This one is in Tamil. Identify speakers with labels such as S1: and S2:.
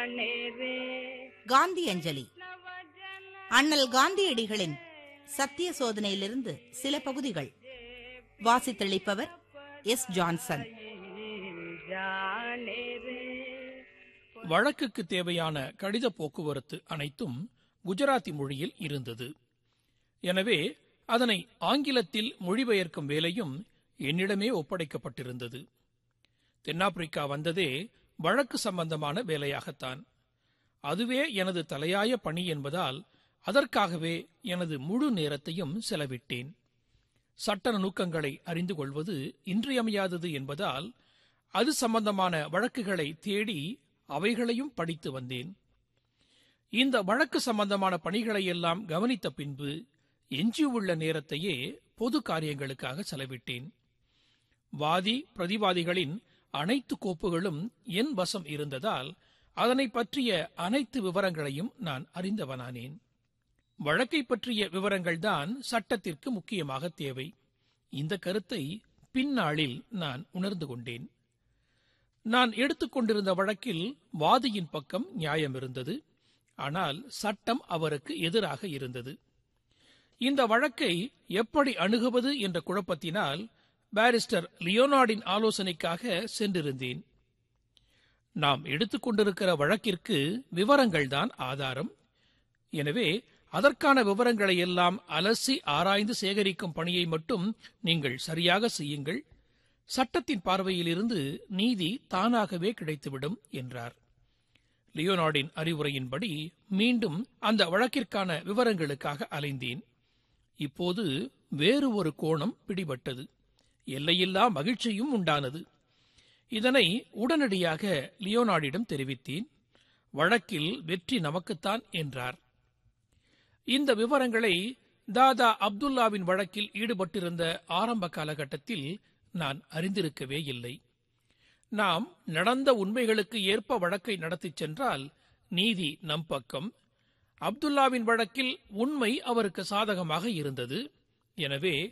S1: जाने रे
S2: காந்தி அஞ்சலி அண்ணல் காந்தியடிகளின் சத்திய சோதனையிலிருந்து சில பகுதிகள் வாசித்தளிப்பவர் எஸ் ஜான்சன்
S1: जाने रे
S3: வழக்குக்கு தேவையான கடித போக்குவரத்து அனைத்தும் குஜராத்தி மொழியில் இருந்தது எனவே அதனை ஆங்கிலத்தில் மொழிபெயர்க்கும் வேலையும் என்னிடமே ஒப்படைக்கப்பட்டிருந்தது தென்னாப்பிரிக்கா வந்ததே வழக்கு சம்பந்தமான வேலையாகத்தான் அதுவே எனது தலையாய பணி என்பதால் அதற்காகவே எனது முழு நேரத்தையும் செலவிட்டேன் சட்ட நுணுக்கங்களை அறிந்து கொள்வது இன்றியமையாதது என்பதால் அது சம்பந்தமான வழக்குகளை தேடி அவைகளையும் படித்து வந்தேன் இந்த வழக்கு சம்பந்தமான பணிகளை எல்லாம் கவனித்த பின்பு எஞ்சியுள்ள நேரத்தையே பொது காரியங்களுக்காக செலவிட்டேன் வாதி பிரதிவாதிகளின் அனைத்து கோப்புகளும் என் வசம் இருந்ததால் அதனை பற்றிய அனைத்து விவரங்களையும் நான் அறிந்தவனானேன் வழக்கை பற்றிய விவரங்கள்தான் சட்டத்திற்கு முக்கியமாக தேவை இந்த கருத்தை பின்னாளில் நான் உணர்ந்து கொண்டேன் நான் எடுத்துக்கொண்டிருந்த வழக்கில் வாதியின் பக்கம் நியாயம் இருந்தது ஆனால் சட்டம் அவருக்கு எதிராக இருந்தது இந்த வழக்கை எப்படி அணுகுவது என்ற குழப்பத்தினால் பாரிஸ்டர் லியோனார்டின் ஆலோசனைக்காக சென்றிருந்தேன் நாம் எடுத்துக்கொண்டிருக்கிற வழக்கிற்கு விவரங்கள்தான் ஆதாரம் எனவே அதற்கான விவரங்களை எல்லாம் அலசி ஆராய்ந்து சேகரிக்கும் பணியை மட்டும் நீங்கள் சரியாக செய்யுங்கள் சட்டத்தின் பார்வையிலிருந்து நீதி தானாகவே கிடைத்துவிடும் என்றார் லியோனார்டின் அறிவுரையின்படி மீண்டும் அந்த வழக்கிற்கான விவரங்களுக்காக அலைந்தேன் இப்போது வேறு ஒரு கோணம் பிடிபட்டது எல்லையில்லா மகிழ்ச்சியும் உண்டானது இதனை உடனடியாக லியோனார்டிடம் தெரிவித்தேன் வழக்கில் வெற்றி நமக்குத்தான் என்றார் இந்த விவரங்களை தாதா அப்துல்லாவின் வழக்கில் ஈடுபட்டிருந்த ஆரம்ப காலகட்டத்தில் நான் அறிந்திருக்கவே இல்லை நாம் நடந்த உண்மைகளுக்கு ஏற்ப வழக்கை நடத்திச் சென்றால் நீதி நம் பக்கம் அப்துல்லாவின் வழக்கில் உண்மை அவருக்கு சாதகமாக இருந்தது எனவே